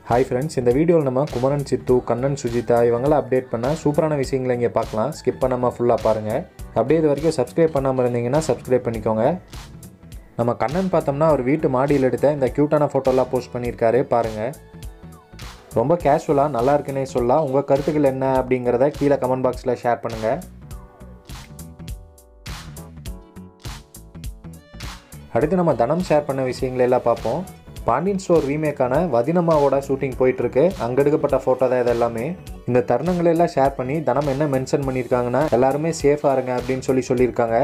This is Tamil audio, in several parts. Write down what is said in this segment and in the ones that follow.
ஹாய் ஃப்ரெண்ட்ஸ் இந்த வீடியோவில் நம்ம குமரன் சித்து கண்ணன் சுஜிதா இவங்களாம் அப்டேட் பண்ண சூப்பரான விஷயங்களை இங்கே பார்க்கலாம் ஸ்கிப் பண்ணாமல் ஃபுல்லாக பாருங்கள் அப்படியே இது வரைக்கும் சப்ஸ்கிரைப் பண்ணாமல் இருந்தீங்கன்னா சப்ஸ்கிரைப் பண்ணிக்கோங்க நம்ம கண்ணன் பார்த்தோம்னா அவர் வீட்டு மாடியில் எடுத்த இந்த க்யூட்டான ஃபோட்டோலாம் போஸ்ட் பண்ணியிருக்காரு பாருங்கள் ரொம்ப கேஷுவலாக நல்லா இருக்குன்னே சொல்லலாம் உங்கள் கருத்துக்கள் என்ன அப்படிங்கிறத கீழே கமெண்ட் பாக்ஸில் ஷேர் பண்ணுங்கள் அடுத்து நம்ம தனம் ஷேர் பண்ண விஷயங்களை எல்லாம் பார்ப்போம் பாண்டியன் ஸ்டோர் ரீமேக்கான வதினம்மாவோட ஷூட்டிங் போயிட்டுருக்கு அங்கே எடுக்கப்பட்ட ஃபோட்டோ தான் இது எல்லாமே இந்த தருணங்களை எல்லாம் ஷேர் பண்ணி தனம் என்ன மென்ஷன் பண்ணியிருக்காங்கன்னா எல்லாருமே சேஃபாக இருங்க அப்படின்னு சொல்லி சொல்லியிருக்காங்க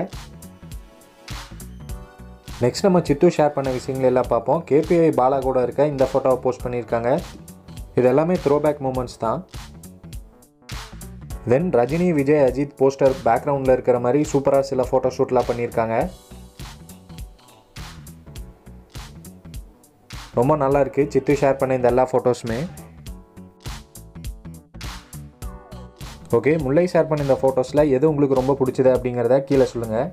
நெக்ஸ்ட் நம்ம சித்து ஷேர் பண்ண விஷயங்கள் எல்லாம் பார்ப்போம் கேபிஐ பாலா கூட இருக்க இந்த ஃபோட்டோவை போஸ்ட் பண்ணியிருக்காங்க இது எல்லாமே த்ரோபேக் மூமெண்ட்ஸ் தான் தென் ரஜினி விஜய் அஜித் போஸ்டர் பேக்ரவுண்டில் இருக்கிற மாதிரி சூப்பராக சில ஃபோட்டோ ஷூட்லாம் பண்ணியிருக்காங்க ரொம்ப நல்லா இருக்குது சித்து ஷேர் பண்ண இந்த எல்லா ஃபோட்டோஸுமே ஓகே முல்லை ஷேர் பண்ண இந்த ஃபோட்டோஸில் எது உங்களுக்கு ரொம்ப பிடிச்சது அப்படிங்கிறத கீழே சொல்லுங்கள்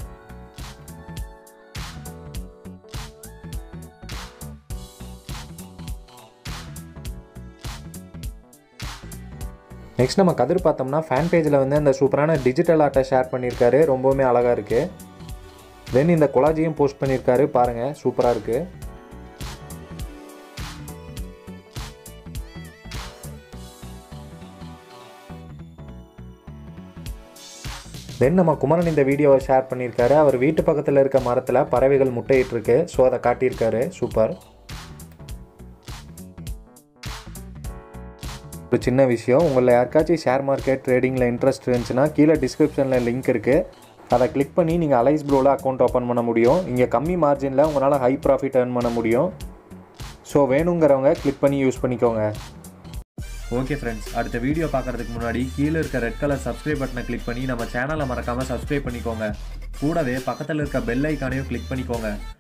நெக்ஸ்ட் நம்ம கதிர் பார்த்தோம்னா ஃபேன் பேஜில் வந்து அந்த சூப்பரான டிஜிட்டல் ஆர்ட்டை ஷேர் பண்ணியிருக்காரு ரொம்பவுமே அழகாக இருக்குது தென் இந்த கொலாஜியும் போஸ்ட் பண்ணியிருக்காரு பாருங்கள் சூப்பராக இருக்குது தென் நம்ம குமரன் இந்த வீடியோவை ஷேர் பண்ணியிருக்காரு அவர் வீட்டு பக்கத்தில் இருக்க மரத்தில் பறவைகள் முட்டையிட்டிருக்கு ஸோ அதை காட்டியிருக்காரு சூப்பர் ஒரு சின்ன விஷயம் உங்களில் யாருக்காச்சும் ஷேர் மார்க்கெட் ட்ரேடிங்கில் இன்ட்ரெஸ்ட் இருந்துச்சுன்னா கீழே டிஸ்கிரிப்ஷனில் லிங்க் இருக்குது அதை கிளிக் பண்ணி நீங்கள் அலைஸ் ப்ரோவில் அக்கௌண்ட் ஓப்பன் பண்ண முடியும் இங்கே கம்மி மார்ஜினில் உங்களால் ஹை ப்ராஃபிட் earn பண்ண முடியும் ஸோ வேணுங்கிறவங்க கிளிக் பண்ணி யூஸ் பண்ணிக்கோங்க ஓகே ஃப்ரெண்ட்ஸ் அடுத்த வீடியோ பார்க்கறதுக்கு முன்னாடி கீழே இருக்க ரெட் கலர் சப்ஸ்கிரைப் பட்டனை கிளிக் பண்ணி நம்ம சேனலை மறக்காமல் சப்ஸ்கிரைப் பண்ணிக்கோங்க கூடவே பக்கத்தில் இருக்க பெல் ஐக்கானையும் கிளிக் பண்ணிக்கோங்க